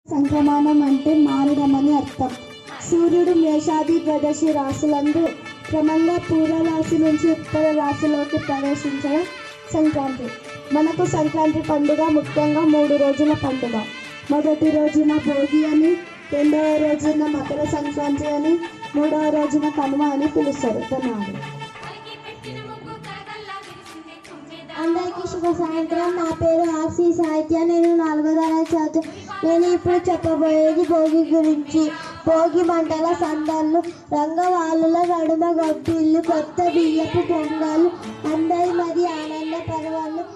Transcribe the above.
సంక్రమణం అంటే మారడమని అర్థం సూర్యుడు మేషాది ద్వాదశి రాశులందు క్రమంగా పూర్వ రాశి నుంచి ఉత్తర రాశిలోకి ప్రవేశించడం సంక్రాంతి మనకు సంక్రాంతి పండుగ ముఖ్యంగా మూడు రోజుల పండుగ మొదటి రోజున భోగి అని రెండవ రోజున మకర సంక్రాంతి అని మూడవ రోజున కనుమ అని పిలుస్తారు ధన్యవాదాలు అందరికీ శుభ సాయంత్రం నా పేరు ఆర్సి సాహిత్య నేను నాలుగో తరగతి చదువు నేను ఇప్పుడు చెప్పబోయేది భోగి గురించి భోగి మంటల సందర్లు రంగవాళ్ళుల నడుమ గొబ్బిళ్ళు కొత్త బియ్యపు పొంగలు అందరి మరి ఆనంద పర్వాలు